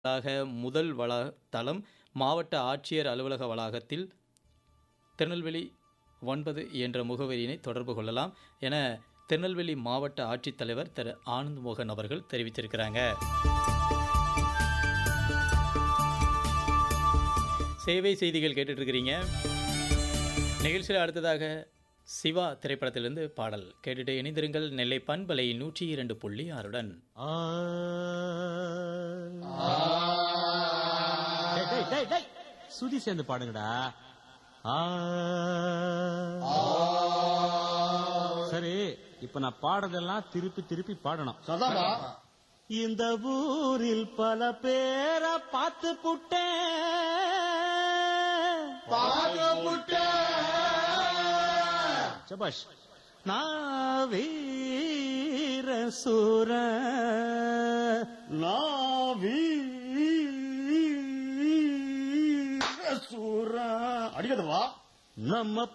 வளாக முதல் வள தளம் மாவட்ட ஆட்சியர் அலுவலக வளாகத்தில் திருநெல்வேலி ஒன்பது என்ற முகவரியினை தொடர்பு கொள்ளலாம் என திருநெல்வேலி மாவட்ட ஆட்சித்தலைவர் திரு ஆனந்த் மோகன் அவர்கள் தெரிவித்திருக்கிறாங்க சேவை செய்திகள் கேட்டுட்டு இருக்கிறீங்க நிகழ்ச்சியில் அடுத்ததாக சிவா திரைப்படத்திலிருந்து பாடல் கேட்டுட்டு இணைந்திருங்கள் நெல்லை பண்பலை நூற்றி இரண்டு புள்ளி ஆறுடன் டேய், டேய், டேய், டேய். சுதி சேர்ந்து பாடுங்கடா ஆ. சரி இப்ப நான் பாடுறதெல்லாம் திருப்பி திருப்பி பாடணும் சதாமா இந்த ஊரில் பல பேரை பார்த்து புட்டேன் சபாஷ் நான் வீர சூர நாவி சூரா அடிக்கதவா நம்ம